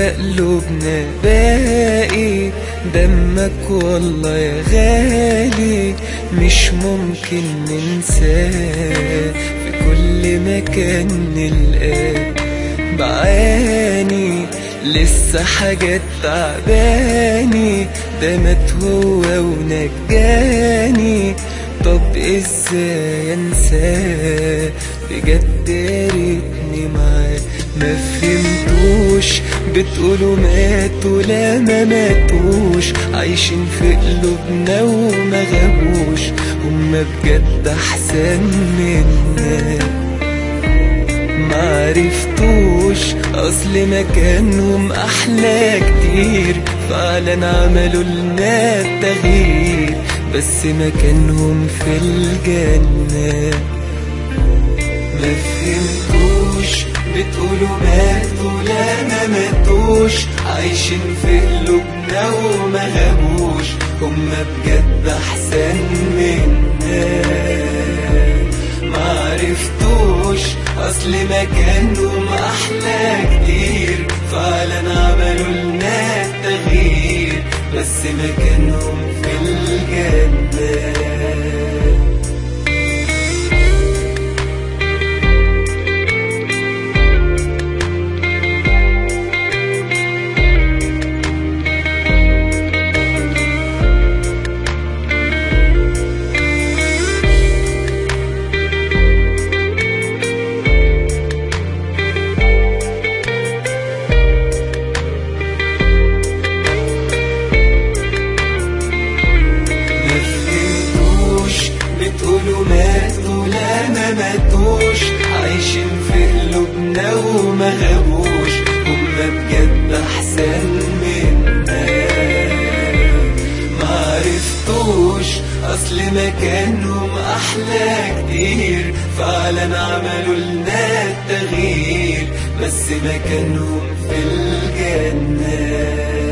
جوا قلوبنا باقي دمك والله يا غالي مش ممكن ننساه في كل مكان نلقاه بعاني لسه حاجات تعباني ده مات هو ونجاني طب ازاي انساه بجد يا ريتني معاه ما فهمتوش بتقولوا ماتوا لا ما ماتوش عايشين في قلوبنا وما غابوش هما بجد احسن منا معرفتوش اصل مكانهم احلى كتير فعلا عملوا لنا التغيير بس مكانهم في الجنة ما فهمتوش بتقولوا ماتوا لا ما ماتوش عايشين في قلوبنا وما غابوش هما بجد احسن منا معرفتوش اصل مكانهم احلى كتير فعلا عملوا لنا التغيير بس مكانهم في الجنة ما فهمتوش بتقولوا ماتوا لا ما ماتوش عايشين في قلوبنا وما غابوش هما بجد احسن منا معرفتوش اصل مكانهم احلى كتير فعلا عملوا لنا التغيير بس مكانهم في الجنه